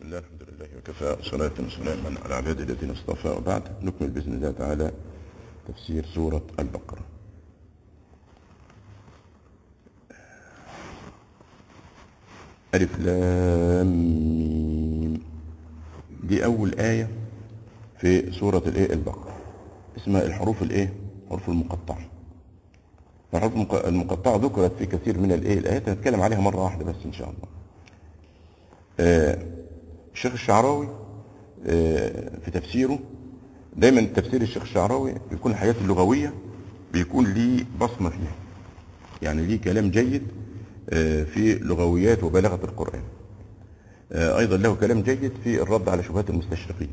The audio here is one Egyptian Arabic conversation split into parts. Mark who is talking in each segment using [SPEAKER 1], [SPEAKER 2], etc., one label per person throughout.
[SPEAKER 1] الله الحمد لله وكفى صلاة وسلاما على عباد الذين اصطفى وبعد نكمل بإذن الله تعالى تفسير سورة البقرة ألف لام ميم دي أول آية في سورة الإيه البقرة اسمها الحروف الإيه الحروف المقطعة الحروف المق- المقطعة ذكرت في كثير من الإيه الآيات هنتكلم عليها مرة واحدة بس إن شاء الله آه، الشيخ الشعراوي آه، في تفسيره دايما تفسير الشيخ الشعراوي بيكون الحاجات اللغوية بيكون ليه بصمة فيها يعني ليه كلام جيد آه، في لغويات وبلاغة القرآن آه، أيضا له كلام جيد في الرد على شبهات المستشرقين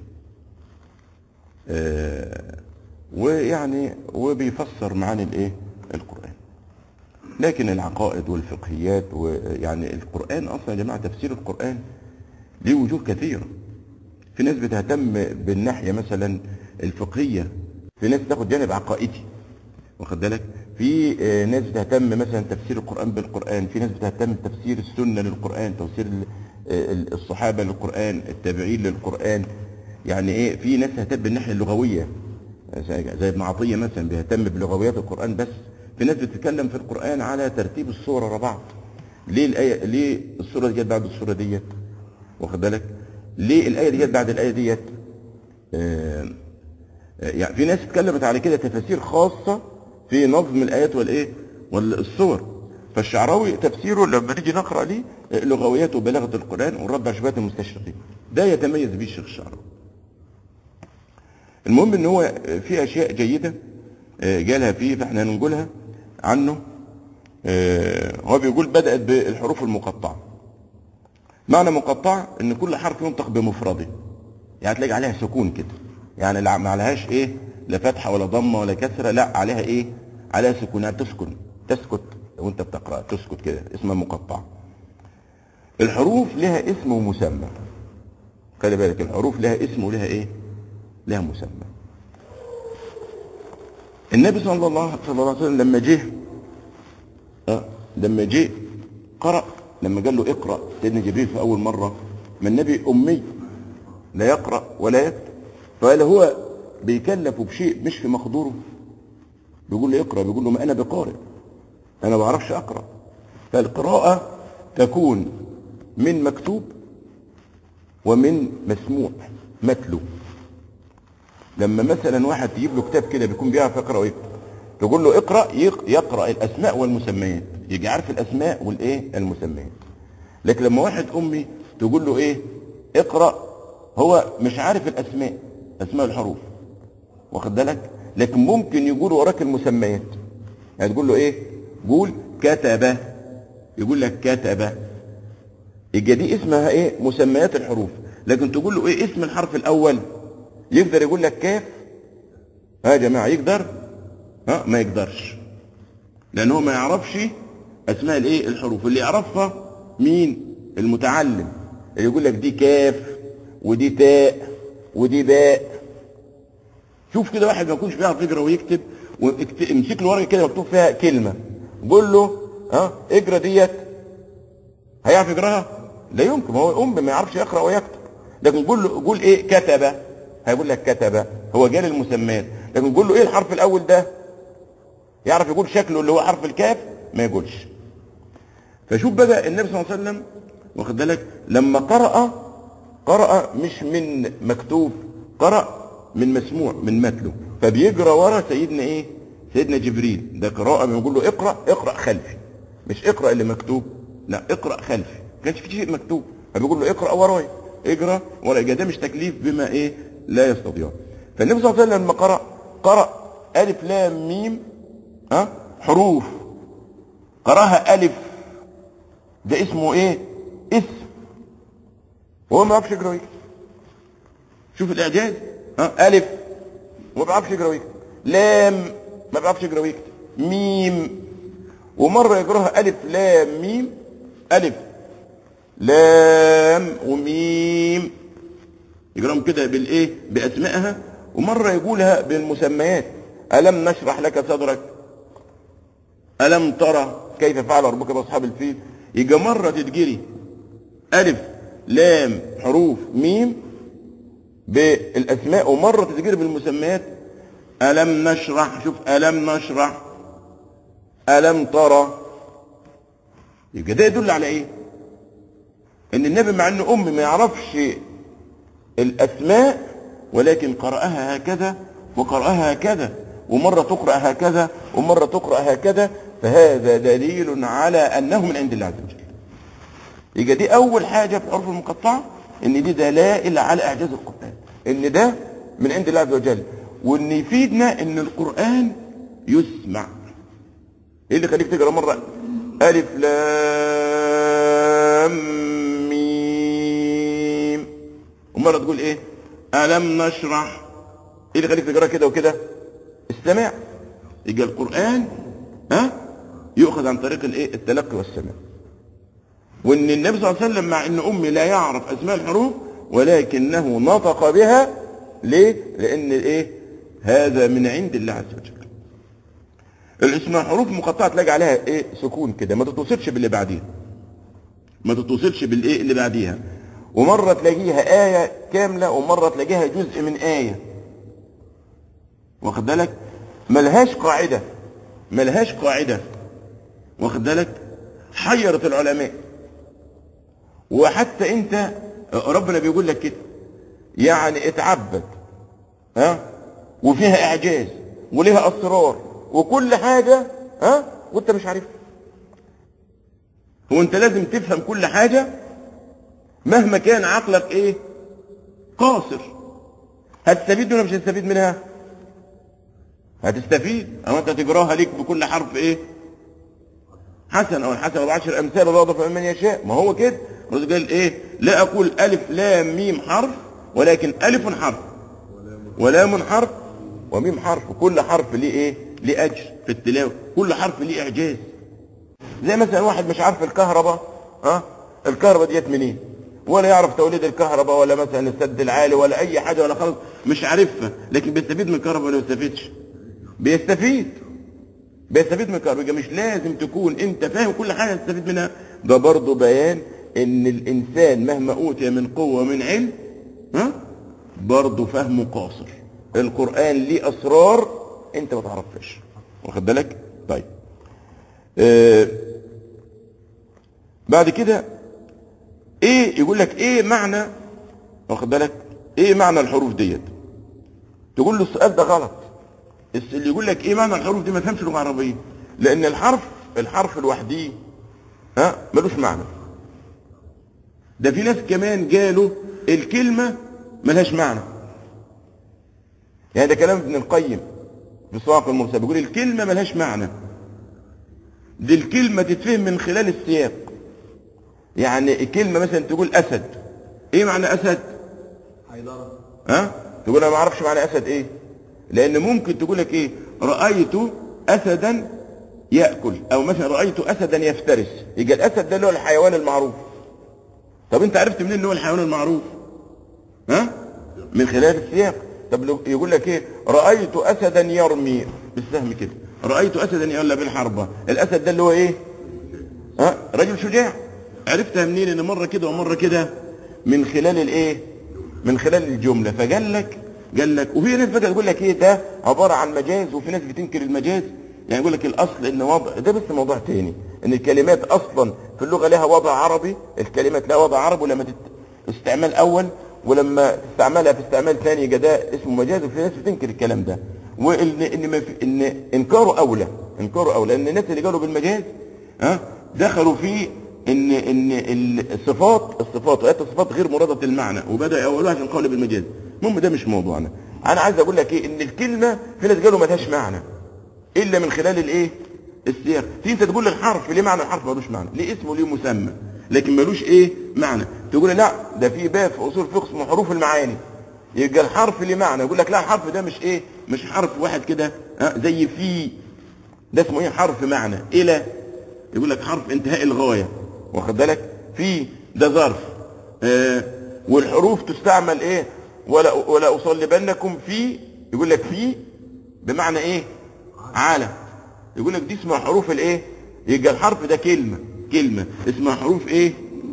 [SPEAKER 1] آه، ويعني وبيفسر معاني الايه القرآن لكن العقائد والفقهيات ويعني القرآن أصلا يا جماعة تفسير القرآن ليه وجوه كثيرة في ناس بتهتم بالناحية مثلا الفقهية في ناس تاخد جانب عقائدي واخد بالك في آه، ناس بتهتم مثلا تفسير القرآن بالقرآن في ناس بتهتم بتفسير السنة للقرآن تفسير ال- آه، ال- الصحابة للقرآن التابعين للقرآن يعني ايه في ناس تهتم بالناحية اللغوية زي زي ابن عطية مثلا بيهتم بلغويات القرآن بس في ناس بتتكلم في القرآن على ترتيب الصور ورا بعض ليه الآية ليه السورة دي جت بعد السورة ديت واخد بالك ليه الآية دي جت بعد الآية ديت آه، آه، يعني في ناس اتكلمت على كده تفاسير خاصة في نظم الآيات والإيه والصور فالشعراوي تفسيره لما نيجي نقرأ ليه آه، لغويات وبلاغة القرآن والرد على شبهات المستشرقين ده يتميز به الشيخ الشعراوي المهم ان هو في اشياء جيده آه، جالها فيه فاحنا هنقولها عنه آه، هو بيقول بدات بالحروف المقطعه معنى مقطعه ان كل حرف ينطق بمفرده يعني تلاقي عليها سكون كده يعني لا- ما عليهاش ايه لا فتحه ولا ضمه ولا كسره لا عليها ايه عليها سكون يعني تسكن تسكت وانت بتقرا تسكت كده اسمها مقطعه الحروف لها اسم ومسمى خلي بالك الحروف لها اسم ولها ايه لها مسمى النبي صلى الله صلى الله عليه وسلم لما جه آه، لما جه قرأ لما قال له اقرأ سيدنا جبريل في أول مرة ما النبي أمي لا يقرأ ولا يكتب فقال هو بيكلف بشيء مش في مقدوره بيقول له اقرأ بيقول له ما أنا بقارئ أنا ما بعرفش أقرأ فالقراءة تكون من مكتوب ومن مسموع متلو لما مثلا واحد تجيب له كتاب كده بيكون بيعرف يقرا ويكتب تقول له اقرا يق- يقرا الاسماء والمسميات يجي عارف الاسماء والايه المسميات لكن لما واحد امي تقول له ايه اقرا هو مش عارف الاسماء اسماء الحروف واخد بالك لكن ممكن يقول وراك المسميات يعني تقول له ايه قول كتب يقول لك كتب يبقى دي اسمها ايه مسميات الحروف لكن تقول له ايه اسم الحرف الاول يقدر يقول لك كيف ها يا جماعه يقدر ها ما يقدرش لان هو ما يعرفش اسماء الايه الحروف اللي يعرفها مين المتعلم اللي يقول لك دي كاف ودي تاء ودي باء شوف كده واحد ما يكونش بيعرف يقرا ويكتب وامسك له ورقه كده مكتوب فيها كلمه قول له ها اقرا ديت هيعرف يقراها لا يمكن ما هو ام ما يعرفش يقرا ويكتب لكن قول له قول ايه كتب هيقول لك كتب هو جال المسميات لكن قول له ايه الحرف الاول ده يعرف يقول شكله اللي هو حرف الكاف ما يقولش فشوف بقى النبي صلى الله عليه وسلم واخد بالك لما قرأ قرأ مش من مكتوب قرأ من مسموع من متلو فبيجرى ورا سيدنا ايه سيدنا جبريل ده قراءة بيقول له اقرأ اقرأ خلفي مش اقرأ اللي مكتوب لا اقرأ خلفي ما كانش في شيء مكتوب فبيقول له اقرأ ورايا اقرأ ورايا ده مش تكليف بما ايه لا يستطيع فالنبي صلى الله عليه وسلم لما قرأ قرأ ألف لام ميم ها حروف قراها ألف ده اسمه ايه اسم وهو ما بيعرفش يقرا ويكتب شوف الاعجاز ها الف وما بيعرفش يقرا ويكتب لام ما بيعرفش يقرا ويكتب ميم ومره يقراها الف لام ميم الف لام وميم يقراهم كده بالايه باسمائها ومره يقولها بالمسميات الم نشرح لك صدرك ألم ترى كيف فعل ربك بأصحاب الفيل يجي مرة تتجري ألف لام حروف ميم بالاسماء ومره تتجرب بالمسميات الم نشرح شوف الم نشرح الم ترى يبقى ده يدل على ايه ان النبي مع انه ام ما يعرفش الاسماء ولكن قراها هكذا وقراها هكذا ومره تقرا هكذا ومره تقرا هكذا فهذا دليل على انه من عند الله عز وجل يبقى دي اول حاجه في الحروف المقطعه ان دي دلائل على اعجاز القران ان ده من عند الله عز وجل وان يفيدنا ان القران يسمع ايه اللي خليك تقرا مره الف لام ميم ومره تقول ايه الم نشرح ايه اللي خليك تقرا كده وكده السماع يبقى القران ها يؤخذ عن طريق الايه التلقي والسماع وان النبي صلى الله عليه وسلم مع ان امي لا يعرف اسماء الحروف ولكنه نطق بها ليه لان الايه هذا من عند الله عز وجل الاسماء حروف مقطعه تلاقي عليها ايه سكون كده ما تتوصلش باللي بعديها ما تتوصلش بالايه اللي بعديها ومره تلاقيها ايه كامله ومره تلاقيها جزء من ايه واخد بالك ملهاش قاعده ملهاش قاعده واخد بالك حيرت العلماء وحتى انت ربنا بيقول لك كده يعني اتعبد ها وفيها اعجاز وليها اسرار وكل حاجه ها وانت مش عارفها هو انت لازم تفهم كل حاجه مهما كان عقلك ايه قاصر هتستفيد ولا مش هتستفيد منها هتستفيد او انت تجراها ليك بكل حرف ايه حسن او الحسن بعشر امثال الله يضرب من يشاء ما هو كده الرسول قال ايه لا اقول الف لام ميم حرف ولكن الف حرف ولام حرف وميم حرف كل حرف ليه ايه ليه اجر في التلاوه كل حرف ليه اعجاز زي مثلا واحد مش عارف الكهرباء ها الكهرباء ديت منين ولا يعرف توليد الكهرباء ولا مثلا السد العالي ولا اي حاجه ولا خالص مش عارفها لكن بيستفيد من الكهرباء ولا ما بيستفيدش بيستفيد بيستفيد من الكهرباء يبقى مش لازم تكون انت فاهم كل حاجه تستفيد منها ده برضه بيان ان الانسان مهما اوتي من قوه ومن علم ها برضه فهمه قاصر القران ليه اسرار انت ما تعرفهاش واخد بالك طيب آه بعد كده ايه يقول لك ايه معنى واخد بالك ايه معنى الحروف ديت تقول له السؤال ده غلط بس اللي يقول لك ايه معنى الحروف دي ما فهمش لغه عربيه لان الحرف الحرف لوحده ها ملوش معنى ده في ناس كمان قالوا الكلمه ملهاش معنى يعني ده كلام ابن القيم في صواعق المرسل بيقول الكلمه ملهاش معنى دي الكلمه تتفهم من خلال السياق يعني الكلمه مثلا تقول اسد ايه معنى اسد
[SPEAKER 2] حيدرة
[SPEAKER 1] ها تقول انا ما اعرفش معنى اسد ايه لان ممكن تقول لك ايه رايت اسدا ياكل او مثلا رايت اسدا يفترس يبقى الاسد ده اللي هو الحيوان المعروف طب انت عرفت منين ان هو الحيوان المعروف ها من خلال السياق طب لو يقول لك ايه رايت اسدا يرمي بالسهم كده رايت اسدا يولى بالحربه الاسد ده اللي هو ايه ها رجل شجاع عرفتها منين ان مره كده ومره كده من خلال الايه من خلال الجمله فقال لك قال لك وفي ناس بقى تقول لك ايه ده عباره عن مجاز وفي ناس بتنكر المجاز يعني يقول لك الاصل ان وضع ده بس موضوع تاني ان الكلمات اصلا في اللغه لها وضع عربي الكلمات لها وضع عربي ولما تت... استعمال اول ولما تستعملها في استعمال ثاني يبقى ده اسمه مجاز وفي ناس بتنكر الكلام ده وان ان ما في ان انكاره اولى انكاره اولى لان الناس اللي قالوا بالمجاز ها دخلوا في ان ان الصفات الصفات وآيات الصفات غير مرادة المعنى وبدا يقولوها عشان قول بالمجاز المهم ده مش موضوعنا انا عايز اقول لك ايه ان الكلمه في ناس قالوا ملهاش معنى الا من خلال الايه السياق في انت تقول الحرف ليه معنى الحرف ملوش معنى ليه اسمه ليه مسمى لكن ملوش ايه معنى تقول لا ده في باب في اصول الفقه اسمه حروف المعاني يبقى الحرف ليه معنى يقول لك لا الحرف ده مش ايه مش حرف واحد كده ها زي في ده اسمه ايه حرف معنى الى يقول لك حرف انتهاء الغايه واخد بالك في ده ظرف آه والحروف تستعمل ايه ولا ولا اصلبنكم في يقول لك في بمعنى ايه على يقول لك دي اسمها حروف الايه يبقى الحرف ده كلمه كلمه اسمها حروف ايه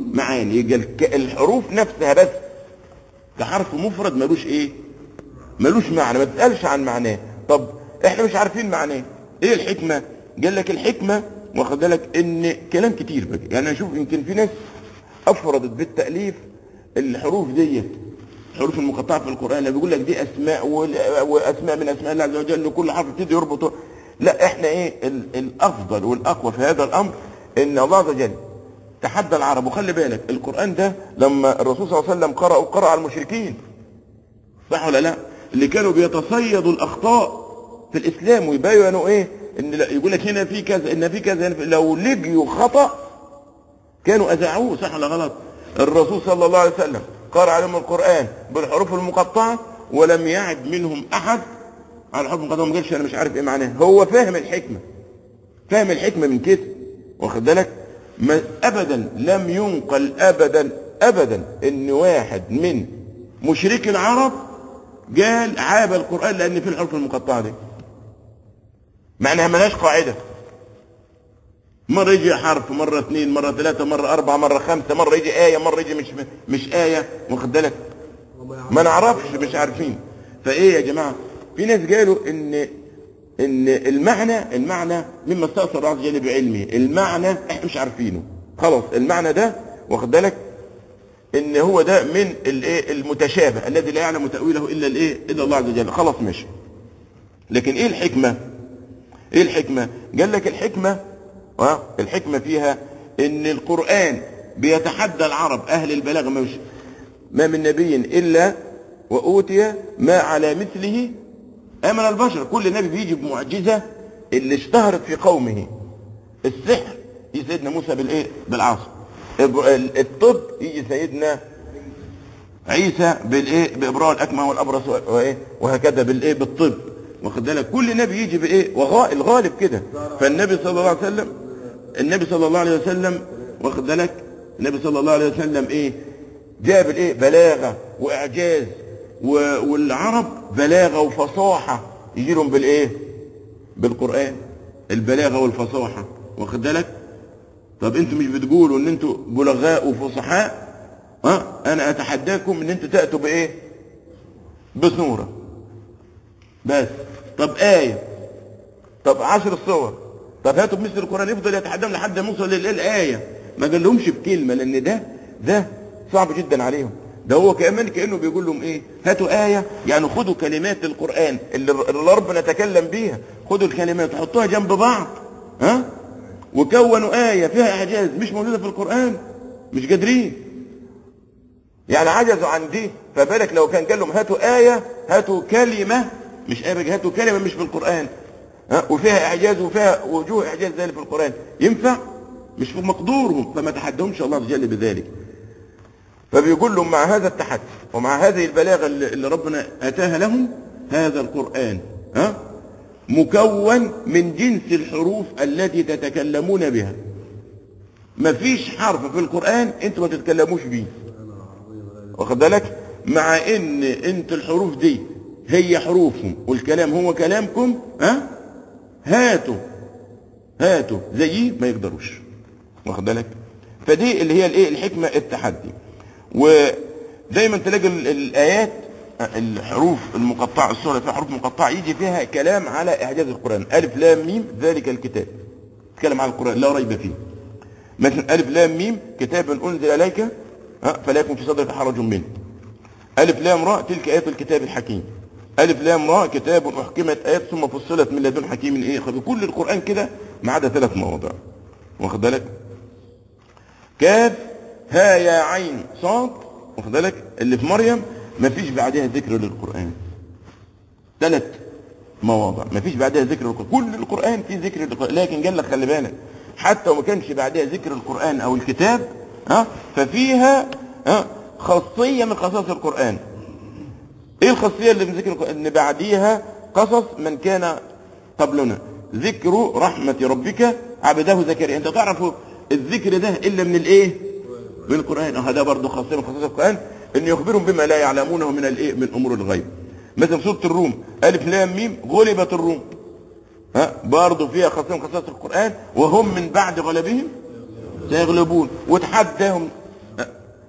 [SPEAKER 1] معاني يبقى الك- الحروف نفسها بس كحرف مفرد ملوش ايه ملوش معنى ما تسالش عن معناه طب احنا مش عارفين معناه ايه الحكمه قال لك الحكمه واخد بالك ان كلام كتير بقى يعني اشوف يمكن في ناس افردت بالتاليف الحروف ديت الحروف المقطعه في القران اللي بيقول لك دي اسماء وال- واسماء من اسماء الله عز وجل وكل حرف يبتدي يربطه لا احنا ايه ال- الافضل والاقوى في هذا الامر ان الله عز وجل تحدى العرب وخلي بالك القران ده لما الرسول صلى الله عليه وسلم قرأ قرأ على المشركين صح ولا لا اللي كانوا بيتصيدوا الاخطاء في الاسلام ويبينوا ايه ان لا يقول لك هنا في كذا ان في كذا هنا في لو لجيوا خطا كانوا اذاعوه صح ولا غلط الرسول صلى الله عليه وسلم قرأ عليهم القران بالحروف المقطعه ولم يعد منهم احد على الحروف المقطعه ما قالش انا مش عارف ايه معناها هو فاهم الحكمه فاهم الحكمه من كده واخد بالك ما ابدا لم ينقل ابدا ابدا ان واحد من مشركي العرب قال عاب القران لان في الحروف المقطعه دي مع انها ملهاش قاعده مرة يجي حرف مرة اثنين مرة ثلاثة مرة أربعة مرة خمسة مرة يجي آية مرة يجي مش مش آية واخد بالك ما نعرفش مش عارفين فإيه يا جماعة في ناس قالوا إن إن المعنى المعنى مما استأثر الله عز وجل بعلمه المعنى إحنا مش عارفينه خلاص المعنى ده واخد بالك إن هو ده من الإيه المتشابه الذي لا يعلم تأويله إلا الإيه إلا الله عز وجل خلاص ماشي لكن إيه الحكمة ايه الحكمة قال لك الحكمة اه الحكمة فيها ان القرآن بيتحدى العرب اهل البلاغة ما, مش ما من نبي الا واوتي ما على مثله امن البشر كل نبي بيجي بمعجزة اللي اشتهرت في قومه السحر يجي سيدنا موسى بالايه بالعصا ال- الطب يجي سيدنا عيسى بالايه بابراء الاكمه والابرص وايه وهكذا بالايه بالطب واخد بالك كل نبي يجي بايه وغا الغالب كده فالنبي صلى الله عليه وسلم النبي صلى الله عليه وسلم واخد بالك النبي صلى الله عليه وسلم ايه جاب الايه بلاغه واعجاز و- والعرب بلاغه وفصاحه يجي لهم بالايه بالقران البلاغه والفصاحه واخد بالك طب انتوا مش بتقولوا ان انتوا بلغاء وفصحاء ها انا اتحداكم ان انتوا تاتوا بايه بسوره بس طب آية طب عشر صور طب هاتوا بمثل القرآن يفضل يتحدث لحد ما يوصل للآية ما قالهمش بكلمة لأن ده ده صعب جدا عليهم ده هو كمان كأنه بيقول لهم ايه هاتوا آية يعني خدوا كلمات القرآن اللي اللي ربنا تكلم بيها خدوا الكلمات حطوها جنب بعض ها وكونوا آية فيها إعجاز مش موجودة في القرآن مش قادرين يعني عجزوا عن دي فبالك لو كان قال لهم هاتوا آية هاتوا كلمة مش آية بقى، هاتوا كلمة مش في القرآن ها وفيها إعجاز وفيها وجوه إعجاز ذلك في القرآن ينفع مش في مقدورهم فما تحدهمش الله عز وجل بذلك فبيقول لهم مع هذا التحدي ومع هذه البلاغة اللي اللي ربنا أتاها لهم هذا القرآن ها مكون من جنس الحروف التي تتكلمون بها مفيش حرف في القرآن انتوا ما تتكلموش بيه واخد بالك مع ان انت الحروف دي هي حروفهم والكلام هو كلامكم ها هاتوا هاتوا زيي ما يقدروش واخد بالك فدي اللي هي الايه الحكمه التحدي ودايما تلاقي ال- الايات الحروف المقطعه السوره اللي فيها حروف مقطعه يجي فيها كلام على اعجاز القران الف لام ميم ذلك الكتاب تتكلم على القران لا ريب فيه مثلا الف لام ميم كتاب انزل اليك ها، فلا يكن في صدرك حرج منه ألف لام راء تلك آيات الكتاب الحكيم ألف لام راء كتاب أحكمت آيات ثم فصلت من لدن حكيم إيه خبير كل القرآن كده ما عدا ثلاث مواضع واخد بالك كاف ها يا عين صاد واخد بالك اللي في مريم ما فيش بعدها ذكر للقرآن ثلاث مواضع ما فيش بعدها ذكر القرآن كل القرآن فيه ذكر للقرآن لكن قال لك خلي بالك حتى وما كانش بعدها ذكر القرآن أو الكتاب ها ففيها ها خاصية من خصائص القرآن ايه الخاصية اللي من ذكر القرآن ان بعديها قصص من كان قبلنا ذكر رحمة ربك عبده زكريا انت تعرف الذكر ده الا من الايه من القرآن اه ده برضه خاصية من خصائص القرآن ان يخبرهم بما لا يعلمونه من الايه من امور الغيب مثلا سورة الروم الف لام ميم غلبت الروم ها برضه فيها خاصية من خصائص القرآن وهم من بعد غلبهم سيغلبون وتحداهم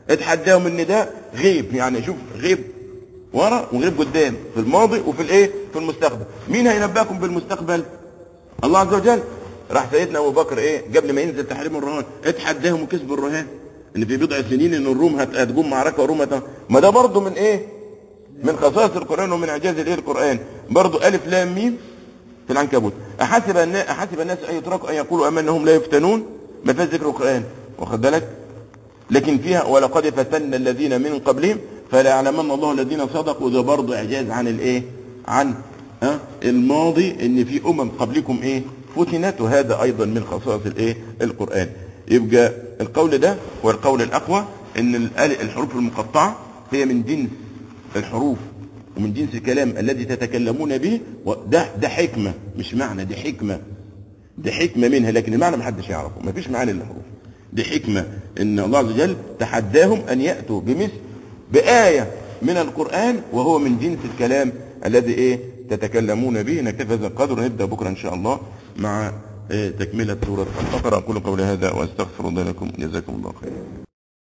[SPEAKER 1] اتحداهم ان ده غيب يعني شوف غيب ورا وغيب قدام في الماضي وفي الايه في المستقبل مين هينبأكم بالمستقبل الله عز وجل راح سيدنا ابو بكر ايه قبل ما ينزل تحريم الرهان اتحداهم وكسبوا الرهان ان في بضع سنين ان الروم هت- هتقوم معركه وروم هت... ما ده برضه من ايه من خصائص القران ومن اعجاز الايه القران برضه الف لام ميم في العنكبوت احسب ان احسب الناس ان يتركوا ان يقولوا امنهم لا يفتنون ما فيهاش ذكر القران واخد بالك لكن فيها ولقد فتنا الذين من قبلهم فلا يعلمن الله الذين صدقوا ده برضه اعجاز عن الايه عن ها الماضي ان في امم قبلكم ايه فتنت وهذا ايضا من خصائص الايه القران يبقى القول ده هو القول الاقوى ان ال- الحروف المقطعه هي من جنس الحروف ومن جنس الكلام الذي تتكلمون به وده ده حكمه مش معنى دي حكمه دي حكمة منها لكن المعنى ما حدش يعرفه ما فيش معاني للحروف دي حكمة ان الله عز وجل تحداهم ان يأتوا بمثل بآية من القرآن وهو من جنس الكلام الذي ايه تتكلمون به نكتفي هذا القدر ونبدأ بكرة ان شاء الله مع إيه تكملة سورة البقرة أقول قولي هذا وأستغفر الله لكم جزاكم الله خيرا